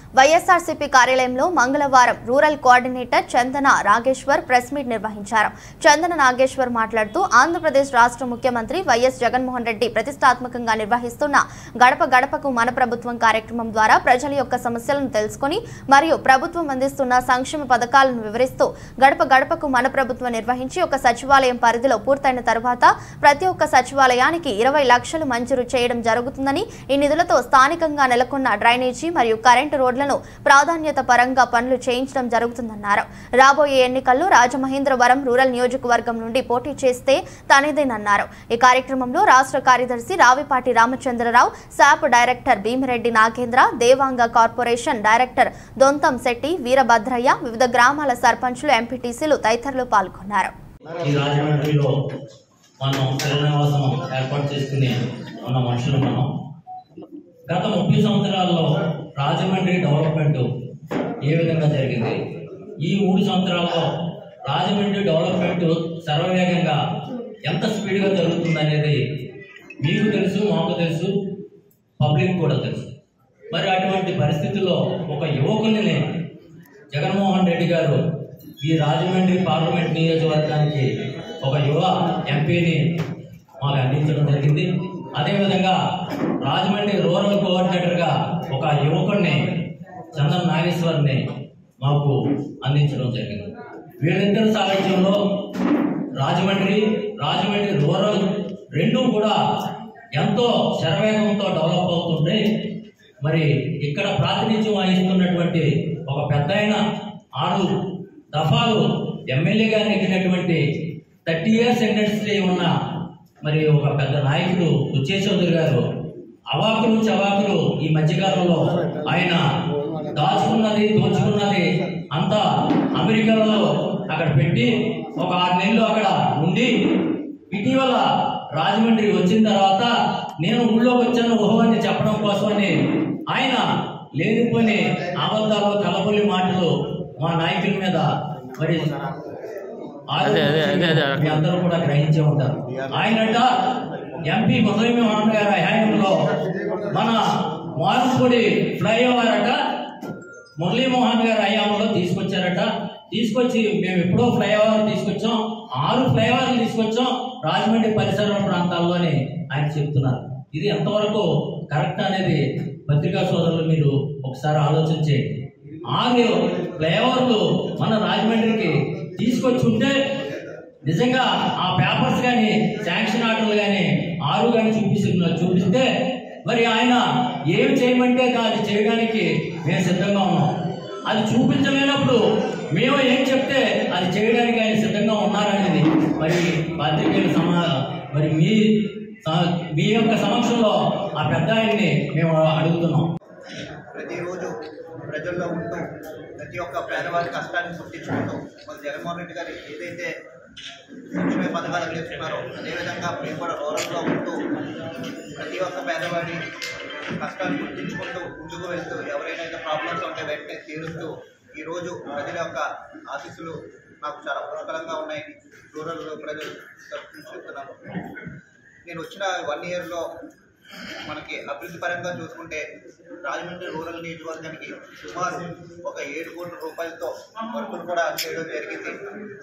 వైఎస్ఆర్సీపీ కార్యాలయంలో మంగళవారం rural coordinator Chandana Nageswar press meet నిర్వహించారు చందన నాగేశ్వర్ మాట్లాడుతూ ఆంధ్రప్రదేశ్ రాష్ట్ర ముఖ్యమంత్రి వైఎస్ జగన్మోహన్ రెడ్డి ప్రతిష్టాత్మకంగా నిర్వహిస్తున్న గడప గడపకు మన ప్రభుత్వం కార్యక్రమం ద్వారా ప్రజల యొక్క సమస్యలను తెలుసుకుని మరియు ప్రభుత్వం అందిస్తున్న సంక్షేమ పథకాలను వివరిస్తూ గడప గడపకు మన ప్రభుత్వం నిర్వహించి ఒక సచివాలయం పరిధిలో పూర్తయిన తర్వాత ప్రతి ఒక్క సచివాలయానికి ఇరవై లక్షలు మంజూరు చేయడం జరుగుతుందని ఈ నిధులతో స్థానికంగా నెలకొన్న డ్రైనేజీ మరియు కరెంటు రోడ్లను ప్రాధాన్యత పరంగా పనులు చేయించడం జరుగుతుందన్నారు రాబోయే ఎన్నికల్లో రాజమహేంద్రవరం రూరల్ నియోజకవర్గం నుండి పోటీ చేస్తే తనేదేనన్నారు ఈ కార్యక్రమంలో రాష్ట్ర కార్యదర్శి Ravipati Ramachandrarao SAAP director Bhimireddy Nagendra Devanga corporation director Dontham Shetty Veerabhadraiah వివిధ గ్రామాల సర్పంచులు ఎంపీటీసీలు తదితరులు పాల్గొన్నారు ఈ రాజమండ్రిలో మనం శ్రీనివాసం ఏర్పాటు చేసుకుని ఉన్న మనుషులు మనం గత ముప్పై సంవత్సరాల్లో రాజమండ్రి డెవలప్మెంట్ ఏ విధంగా జరిగింది ఈ మూడు సంవత్సరాల్లో రాజమండ్రి డెవలప్మెంట్ సర్వవేగంగా ఎంత స్పీడ్గా జరుగుతుంది అనేది మీకు తెలుసు మాకు తెలుసు పబ్లిక్ కూడా తెలుసు మరి అటువంటి పరిస్థితుల్లో ఒక యువకుని జగన్మోహన్ రెడ్డి గారు ఈ రాజమండ్రి పార్లమెంట్ నియోజకవర్గానికి ఒక యువ ఎంపీని మాకు అందించడం జరిగింది అదేవిధంగా రాజమండ్రి రూరల్ కోఆర్డినేటర్గా ఒక యువకుడిని చందన్ నాగేశ్వర్ని మాకు అందించడం జరిగింది వీళ్ళిద్దరి సారథ్యంలో రాజమండ్రి రాజమండ్రి రూరల్ రెండు కూడా ఎంతో శరవేగంతో డెవలప్ అవుతుంటే మరి ఇక్కడ ప్రాతినిధ్యం వహిస్తున్నటువంటి ఒక పెద్ద ఆరు దఫాలు ఎమ్మెల్యేగా నెగ్గినటువంటి థర్టీ ఇయర్స్ ఇండస్ట్రీ ఉన్న మరి ఒక పెద్ద నాయకుడు బుచ్చే చౌదరి గారు అవాకులు చవాకులు ఈ మధ్యకాలంలో ఆయన దాచుకున్నది దోచుకున్నది అంతా అమెరికాలో అక్కడ పెట్టి ఒక ఆరు నెలలు అక్కడ ఉండి ఇటీవల రాజమండ్రి వచ్చిన తర్వాత నేను ఊళ్ళోకి వచ్చాను ఓహో అని చెప్పడం కోసమని ఆయన లేనిపోని అబద్ధాలు కలబొల్లి మాటలు మా నాయకుల మీద మరి అదే, అదే, అదే, అదే. మీ అందరూ కూడా గ్రహించే ఉంటారు ఆయనట ఎంపీ ముసలిం మోహన్ గారి హయాంలో మన మారుపూడి ఫ్లైఓవర్ అట మురళీమోహన్ గారి హయాంలో తీసుకొచ్చారట తీసుకొచ్చి మేము ఎప్పుడో ఫ్లైఓవర్ తీసుకొచ్చాం ఆరు ఫ్లైఓవర్లు తీసుకొచ్చాం రాజమండ్రి పరిసర ప్రాంతాల్లోనే ఆయన చెప్తున్నారు ఇది ఎంతవరకు కరెక్ట్ అనేది పత్రికా సోదరులు మీరు ఒకసారి ఆలోచన చేయండి ఆరు ఫ్లైఓవర్లు మన రాజమండ్రికి తీసుకొచ్చి ఉంటే నిజంగా ఆ పేపర్స్ కానీ శాంక్షన్ ఆర్డర్లు కానీ ఆరు కానీ చూపిస్తున్న చూపిస్తే మరి ఆయన ఏమి చేయమంటే అది చేయడానికి మేము సిద్ధంగా ఉన్నాం అది చూపించలేనప్పుడు మేము ఏం చెప్తే అది చేయడానికి ఆయన సిద్ధంగా ఉన్నారనేది మరి పాత్రికేయుల సమా మరి మీ స- మీ యొక్క సమక్షంలో ఆ పెద్ద ఆయన్ని మేము అడుగుతున్నాం ప్రతిరోజు ప్రజల్లో ఉంటూ ప్రతి ఒక్క పేదవారి కష్టాన్ని గుర్తించుకుంటూ మన జగన్మోహన్ రెడ్డి గారు ఏదైతే సంక్షేమ పథకాలు అందిస్తున్నారో అదేవిధంగా మేము కూడా రూరల్లో ఉంటూ ప్రతి ఒక్క పేదవాడి కష్టాన్ని గుర్తించుకుంటూ ముందుకు వెళ్తూ ఎవరైనా అయితే ప్రాబ్లమ్స్ ఉంటే వెంటనే తీరుస్తూ ఈరోజు ప్రజల యొక్క ఆశీస్సులు నాకు చాలా పుష్కలంగా ఉన్నాయి రూరల్ ప్రజలు తరఫు నుంచి చెప్తున్నాను నేను వచ్చిన వన్ ఇయర్లో మనకి అభివృద్ధి పరంగా చూసుకుంటే రాజమండ్రి రూరల్ నియోజకవర్గానికి సుమారు ఒక ఏడు కోట్ల రూపాయలతో వర్కులు కూడా చేయడం జరిగింది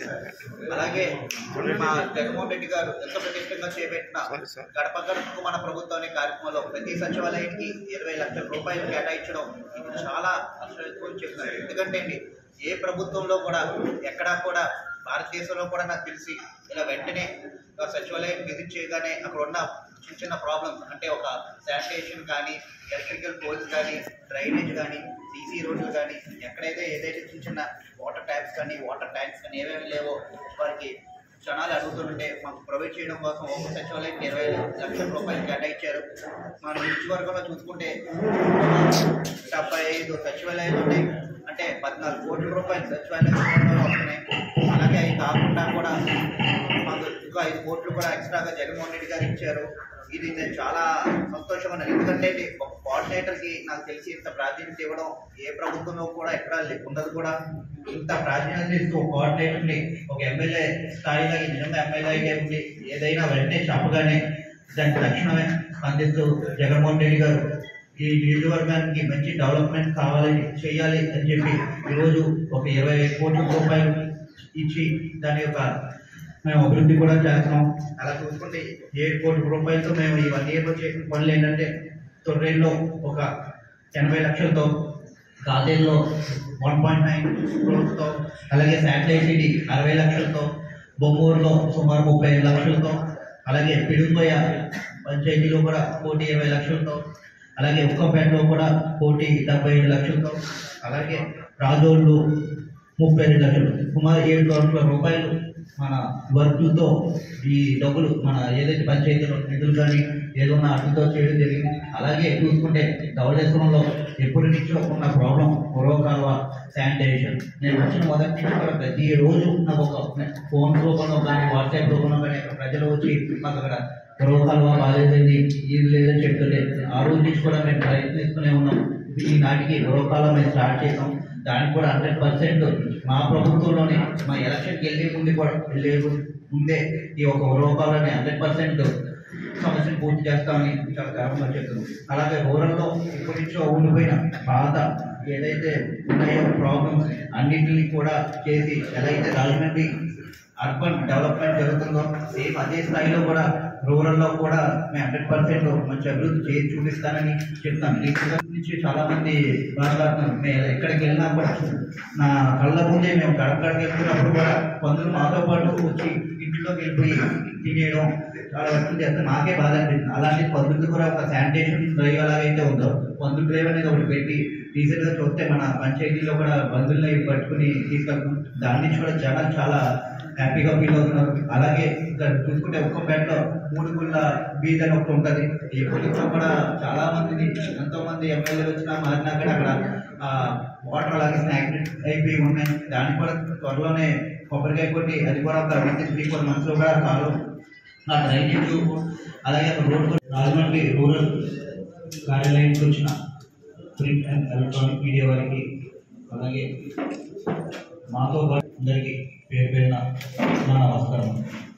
అలాగే మా జగన్మోహన్ రెడ్డి గారు ఎంతో ప్రతిష్టంగా చేపట్టిన గడప గడపకు మన ప్రభుత్వం అనే కార్యక్రమంలో ప్రతి సచివాలయానికి ఇరవై లక్షల రూపాయలు కేటాయించడం ఇది చాలా హర్షణీయం చెప్తున్నారు ఎందుకంటే అండి ఏ ప్రభుత్వంలో కూడా ఎక్కడా కూడా భారతదేశంలో కూడా నాకు తెలిసి ఇలా వెంటనే ఒక సచివాలయం విజిట్ చేయగానే అక్కడ ఉన్న చిన్న చిన్న ప్రాబ్లమ్స్ అంటే ఒక శానిటేషన్ కానీ ఎలక్ట్రికల్ పోల్స్ కానీ డ్రైనేజ్ కానీ సీసీ రోడ్లు కానీ ఎక్కడైతే ఏదైతే చిన్న చిన్న వాటర్ ట్యాప్స్ కానీ వాటర్ ట్యాంక్స్ కానీ ఏమేమి లేవో వారికి క్షణాలు అడుగుతుంటే మాకు ప్రొవైడ్ చేయడం కోసం ఒక సచివాలయం ఇరవై లక్షల రూపాయలు కేటాయించారు మన నియోజకవర్గంలో చూసుకుంటే డెబ్బై ఐదు సచివాలయాలు ఉన్నాయి అంటే పద్నాలుగు కోట్ల రూపాయలు సచివాలయం వస్తున్నాయి అలాగే అవి కాకుండా కూడా మాకు ఇంకా ఐదు కోట్లు కూడా ఎక్స్ట్రాగా జగన్మోహన్ రెడ్డి గారు ఇచ్చారు ఇది నేను చాలా సంతోషం అన్నది ఎందుకంటే ఇది ఒక కోఆర్డినేటర్కి నాకు తెలిసి ఇంత ప్రాధాన్యత ఇవ్వడం ఏ ప్రభుత్వంలో కూడా ఎక్కడ లే- ఉండదు కూడా ఇంత ప్రాధాన్యత ఇస్తూ ఒక కోఆర్డినేటర్ని ఒక ఎమ్మెల్యే స్థాయిలో ఈ నిజంగా ఎమ్మెల్యే అయితే ఉండి ఏదైనా వెంటనే చెప్పగానే దానికి తక్షణమే స్పందిస్తూ జగన్మోహన్ రెడ్డి గారు ఈ నియోజకవర్గానికి మంచి డెవలప్మెంట్ కావాలని చేయాలి అని చెప్పి ఈరోజు ఒక ఇరవై కోట్ల రూపాయలు ఇచ్చి దాని యొక్క మేము అభివృద్ధి కూడా చేస్తున్నాం అలా చూసుకుంటే ఏడు కోట్ల రూపాయలతో మేము ఈ వన్ ఇయర్లో చేసిన పనులు ఏంటంటే తొర్రేల్లో ఒక ఎనభై లక్షలతో కాదేల్లో వన్ పాయింట్ నైన్ క్రోర్స్తో అలాగే శాటిలైట్ సిటీ అరవై లక్షలతో బొమ్మూరులో సుమారు ముప్పై ఐదు లక్షలతో అలాగే పిడుంబోయ పంచాయతీలో కూడా కోటి ఇరవై లక్షలతో అలాగే ఉక్కపేటలో కూడా కోటి డెబ్బై ఐదు లక్షలతో అలాగే రాజోళ్ళు ముప్పై రెండు లక్షలు సుమారు ఏడు కోట్ల రూపాయలు మన వర్కులతో ఈ డబ్బులు మన ఏదైతే పంచాయతీలో నిధులు కానీ ఏదైనా అటుతో చేయడం జరిగింది అలాగే చూసుకుంటే ధవళేశ్వరంలో ఎప్పటి నుంచో ఉన్న ప్రాబ్లం పొరవ కాలువ శానిటైజేషన్ నేను వచ్చిన మొదటి నుంచి కూడా ప్రతి రోజు నాకు ఒక ఫోన్ రూపంలో కానీ వాట్సాప్ రూపంలో కానీ అక్కడ ప్రజలు వచ్చి మాకు అక్కడ పొరవ కాలువ బాగాలేదండి ఇది లేదని చెప్తుంటే ఆ రోజు నుంచి కూడా మేము ప్రయత్నిస్తూనే ఉన్నాం ఈ నాటికి పొరవ కాలం మేము స్టార్ట్ చేసాం దానికి కూడా హండ్రెడ్ పర్సెంట్ మా ప్రభుత్వంలోనే మా ఎలక్షన్కి వెళ్ళే ముందు కూడా వెళ్ళే ముందే ఈ ఒక రూపాయలని హండ్రెడ్ పర్సెంట్ సమస్యను పూర్తి చేస్తామని చాలా గర్వంగా చెప్తున్నాం అలాగే రూరల్లో ఇప్పటి నుంచో ఉండిపోయిన పాత ఏదైతే ఉన్నాయో ప్రాబ్లమ్స్ అన్నింటినీ కూడా చేసి ఎలా అయితే రాజమండ్రి అర్బన్ డెవలప్మెంట్ జరుగుతుందో సేమ్ అదే స్థాయిలో కూడా రూరల్లో కూడా మేము హండ్రెడ్ పర్సెంట్ మంచి అభివృద్ధి చేసి చూపిస్తానని చెప్తాను ఈ సందర్భం నుంచి చాలా మంది మాట్లాడుతున్నారు మేము ఎక్కడికి వెళ్ళినా కూడా నా కళ్ళ ముందే మేము గడప గడప వెళ్తున్నప్పుడు కూడా కొందరు మాతో పాటు వచ్చి ఇంట్లోకి వెళ్ళిపోయి తినేయడం చాలా వరకు చేస్తే మాకే బాధ అనిపిస్తుంది అలాంటి పందులు కూడా ఒక శానిటేషన్ డ్రైవ్ ఎలాగైతే ఉందో పందుల డ్రైవ్ అనేది ఒకటి పెట్టి రీసెంట్గా చూస్తే మన పంచాయతీలో కూడా బంధువుల్ని పట్టుకుని తీసుకెళ్తాం దాని నుంచి కూడా జనాలు చాలా హ్యాపీగా ఫీల్ అవుతున్నారు అలాగే ఇక్కడ చూసుకుంటే ఒక్కొక్కలో మూడు గుళ్ళ బీచ్ అని ఒకటి ఉంటుంది ఈ పొలిట్లో కూడా చాలా మందిని ఎంతో మంది ఎమ్మెల్యేలు వచ్చినా మారినా కూడా అక్కడ వాటర్ అలాగే స్నాక్ అయిపోయి ఉన్నాయి దాన్ని కూడా త్వరలోనే కొబ్బరికాయ కొట్టి అది కూడా ఒక విత్ త్రీ ఫోర్ మంత్స్లో కూడా కాలు ఆ డ్రైనేజ్ అలాగే ఒక రోడ్ కూడా రాజమండ్రి రూరల్ కార్యాలయానికి వచ్చిన ప్రింట్ అండ్ ఎలక్ట్రానిక్ మీడియా వారికి అలాగే మాతో పాటు అందరికీ పేరు పేరున నా నమస్కారం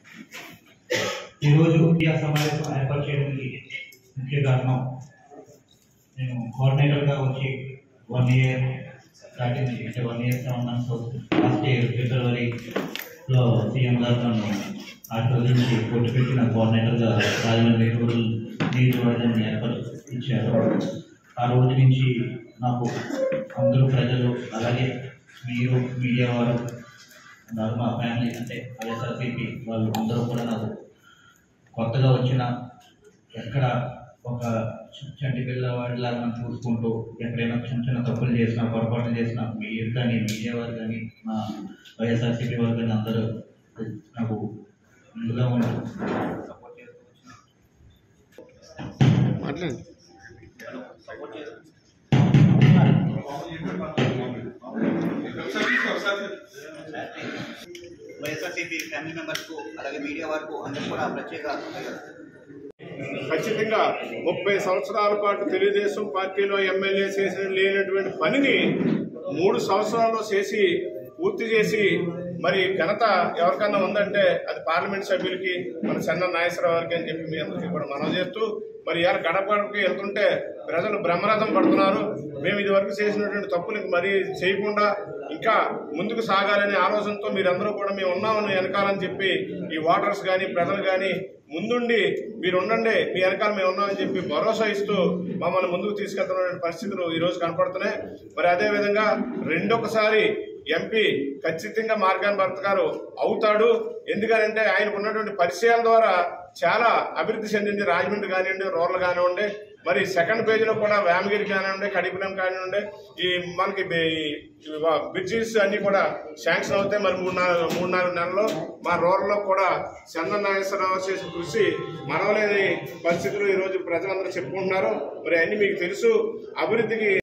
ఈరోజు మీడియా సమావేశం ఏర్పాటు చేయడానికి ముఖ్య కారణం నేను కోఆర్డినేటర్గా వచ్చి వన్ ఇయర్ దాటింది అంటే one year seven months last year ఫిబ్రవరిలో సీఎం గారు నన్ను ఆ రోజు నుంచి కొట్టు పెట్టిన కోఆర్డినేటర్గా రాజమండ్రి రూరల్ నియోజకవర్గాన్ని ఏర్పాటు ఇచ్చారు ఆ రోజు నుంచి నాకు అందరూ ప్రజలు అలాగే మీరు మీడియా వారు నాకు మా ఫ్యామిలీ అంటే వైఎస్ఆర్సీపీ వాళ్ళు అందరూ కూడా నాకు కొత్తగా వచ్చిన ఎక్కడ ఒక చి- చంటి పిల్లవాడిలాగా మనం చూసుకుంటూ ఎక్కడైనా చిన్న చిన్న తప్పులు చేసినా పొరపాట్లు చేసినా మీరు కానీ మీడియా వారు కానీ మా వైఎస్ఆర్సీపీ వారు కానీ అందరూ నాకు ముందుగా ఉంటూ సపోర్ట్ చేస్తూ వచ్చినారు. సపోర్ట్ చేస్తూ వైఎస్ఆర్సీపీ ఫ్యామిలీ మెంబర్స్కు అలాగే మీడియా వారికి అందరూ కూడా ప్రత్యేక ఖచ్చితంగా ముప్పై సంవత్సరాల పాటు తెలుగుదేశం పార్టీలో ఎమ్మెల్యే చేసిన లేనటువంటి పనిని మూడు సంవత్సరాల్లో చేసి పూర్తి చేసి మరి ఘనత ఎవరికన్నా ఉందంటే అది పార్లమెంట్ సభ్యులకి మన చంద్ర నాగేశ్వరరావు గారికి అని చెప్పి మీ అందరికీ కూడా మనం చేస్తూ మరి ఇవాళ గడపకి వెళ్తుంటే ప్రజలు బ్రహ్మరథం పడుతున్నారు మేము ఇది వరకు చేసినటువంటి తప్పులు మరీ చేయకుండా ఇంకా ముందుకు సాగాలనే ఆలోచనతో మీరందరూ కూడా మేము ఉన్నామని వెనకాలని చెప్పి ఈ ఓటర్స్ కానీ ప్రజలు కానీ ముందుండి మీరు ఉండండి మీ వెనకాల మేము ఉన్నామని చెప్పి భరోసా ఇస్తూ మమ్మల్ని ముందుకు తీసుకెళ్తున్న పరిస్థితులు ఈ రోజు కనపడుతున్నాయి మరి అదే విధంగా రెండొకసారి ఎంపీ ఖచ్చితంగా మార్గాన్ భర్త గారు అవుతాడు ఎందుకనంటే ఆయనకు ఉన్నటువంటి పరిచయాల ద్వారా చాలా అభివృద్ధి చెందింది రాజమండ్రి కానివ్వండి రూరల్ కానివ్వండి మరి సెకండ్ పేజీలో కూడా వేమగిరి కానివ్వండి కడిపురం కానివ్వండి ఈ మనకి బ్రిడ్జెస్ అన్ని కూడా శాంక్షన్ అవుతాయి మరి మూడు నాలుగు మూడు నాలుగు నెలల్లో మా రూరల్లో కూడా చంద్ర నాగేశ్వరరావు చేసిన కృషి మరవలేని పరిస్థితులు ఈరోజు ప్రజలందరూ చెప్పుకుంటున్నారు మరి అన్ని మీకు తెలుసు అభివృద్ధికి